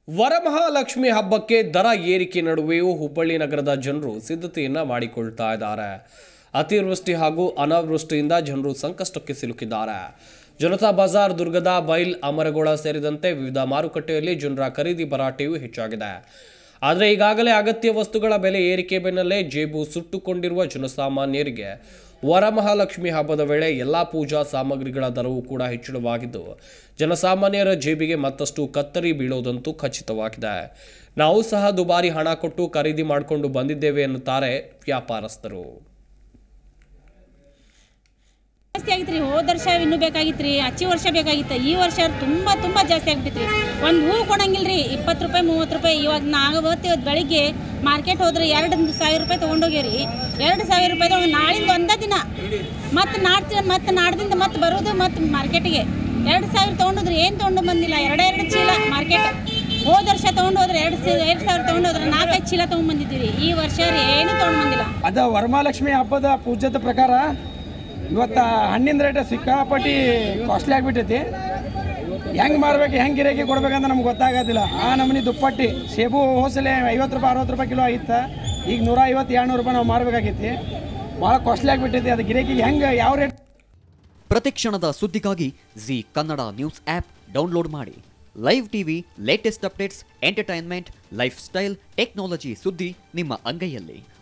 ವರಮಹಾಲಕ್ಷ್ಮಿ ಹಬ್ಬಕ್ಕೆ ದರ ಏರಿಕೆ ನಡುವೆಯೂ ಹುಬ್ಬಳ್ಳಿ ನಗರದ ಜನರು ಸಿದ್ಧತೆಯನ್ನ ಮಾಡಿಕೊಳ್ತಾ ಇದ್ದಾರೆ ಅತಿವೃಷ್ಟಿ ಹಾಗೂ ಅನಾವೃಷ್ಟಿಯಿಂದ ಜನರು ಸಂಕಷ್ಟಕ್ಕೆ ಸಿಲುಕಿದ್ದಾರೆ ಜನತಾ ಬಜಾರ್ ದುರ್ಗದ ಬೈಲ್ ಅಮರಗೋಳ ಸೇರಿದಂತೆ ವಿವಿಧ ಮಾರುಕಟ್ಟೆಯಲ್ಲಿ ಜನರ ಖರೀದಿ ಭರಾಟೆಯೂ ಹೆಚ್ಚಾಗಿದೆ ಆದರೆ ಈಗಾಗಲೇ ಅಗತ್ಯ ವಸ್ತುಗಳ ಬೆಲೆ ಏರಿಕೆ ಬೆನ್ನಲ್ಲೇ ಜೇಬು ಸುಟ್ಟುಕೊಂಡಿರುವ ಜನಸಾಮಾನ್ಯರಿಗೆ ವರಮಹಾಲಕ್ಷ್ಮಿ ಹಬ್ಬದ ವೇಳೆ ಎಲ್ಲಾ ಪೂಜಾ ಸಾಮಗ್ರಿಗಳ ದರವೂ ಕೂಡ ಹೆಚ್ಚಳವಾಗಿದ್ದು ಜನಸಾಮಾನ್ಯರ ಜೇಬಿಗೆ ಮತ್ತಷ್ಟು ಕತ್ತರಿ ಬೀಳೋದಂತೂ ಖಚಿತವಾಗಿದೆ ನಾವು ಸಹ ದುಬಾರಿ ಹಣ ಕೊಟ್ಟು ಖರೀದಿ ಮಾಡಿಕೊಂಡು ಬಂದಿದ್ದೇವೆ ಎನ್ನುತ್ತಾರೆ ವ್ಯಾಪಾರಸ್ಥರು ಜಾಸ್ತಿ ಆಗಿತ್ರಿ ಹೋದ ವರ್ಷ ಇನ್ನೂ ಬೇಕಾಗಿತ್ತು ರೀ ಹಚ್ಚಿ ವರ್ಷ ಬೇಕಾಗಿತ್ತು ಈ ವರ್ಷ ತುಂಬ ತುಂಬ ಜಾಸ್ತಿ ಆಗ್ಬಿಟ್ರಿ ಒಂದು ಹೂ ಕೊಡಂಗಿಲ್ಲ ರೀ ಇಪ್ಪತ್ತು ರೂಪಾಯಿ ಮೂವತ್ತು ರೂಪಾಯಿ ಇವಾಗ ನಾವು ಇವತ್ತು ಇವತ್ತು ಬೆಳಿಗ್ಗೆ ಮಾರ್ಕೆಟ್ ಹೋದ್ರೆ ಎರಡು ಸಾವಿರ ರೂಪಾಯಿ ತೊಗೊಂಡೋಗ್ಯಾರಿ ಎರಡು ಸಾವಿರ ರೂಪಾಯಿ ತಗೊಂಡು ನಾಳಿಂದ ಒಂದೇ ದಿನ ಮತ್ತು ನಾಡ್ತಿ ಮತ್ತು ನಾಡ್ದಿಂದ ಮತ್ತೆ ಬರೋದು ಮತ್ತು ಮಾರ್ಕೆಟಿಗೆ ಎರಡು ಸಾವಿರ ತೊಗೊಂಡೋದ್ರೆ ಏನು ತೊಗೊಂಡು ಬಂದಿಲ್ಲ ಎರಡೇ ಎರಡು ಚೀಲ ಮಾರ್ಕೆಟ್ ಹೋದ ವರ್ಷ ತೊಗೊಂಡು ಹೋದ್ರೆ ಎರಡು ಸಿ ಎರಡು ಸಾವಿರ ತೊಗೊಂಡು ಹೋದ್ರೆ ನಾಲ್ಕೈದು ಚೀಲ ತೊಗೊಂಡು ಬಂದಿದ್ದೀರಿ ಈ ವರ್ಷ ರೀ ಏನು ತೊಗೊಂಡು ಬಂದಿಲ್ಲ ಅದ ವರಮಹಾಲಕ್ಷ್ಮಿ ಹಬ್ಬದ ಪೂಜದ ಪ್ರಕಾರ ಇವತ್ತು ಹಣ್ಣಿನ ರೇಟ್ ಸಿಕ್ಕಾಪಟ್ಟಿ ಕಾಸ್ಟ್ಲಿ ಆಗಿಬಿಟ್ಟೈತಿ ಹೆಂಗೆ ಮಾರ್ಬೇಕು ಹೆಂಗೆ ಗಿರಾಕಿ ಕೊಡ್ಬೇಕಂತ ನಮ್ಗೆ ಗೊತ್ತಾಗೋದಿಲ್ಲ ಆ ನಮೂನಿ ದುಪ್ಪಟ್ಟಿ ಸೇಬು ಹೋಸಲೆ ಐವತ್ತು ರೂಪಾಯಿ ಅರವತ್ತು ರೂಪಾಯಿ ಕಿಲೋ ಆಗಿತ್ತು ಈಗ ನೂರ ಐವತ್ತು ಎರಡು ನೂರು ರೂಪಾಯಿ ನಾವು ಮಾರ್ಬೇಕಾಗೈತಿ ಭಾಳ ಕಾಸ್ಟ್ಲಿ ಆಗಿಬಿಟ್ಟೈತಿ ಅದು ಗಿರಾಕಿಗೆ ಹೆಂಗೆ ಯಾವ ರೇಟ್ ಪ್ರತಿಕ್ಷಣದ ಸುದ್ದಿಗಾಗಿ Zee Kannada news app download ಮಾಡಿ live TV latest updates entertainment lifestyle technology ಸುದ್ದಿ ನಿಮ್ಮ ಅಂಗೈಯಲ್ಲಿ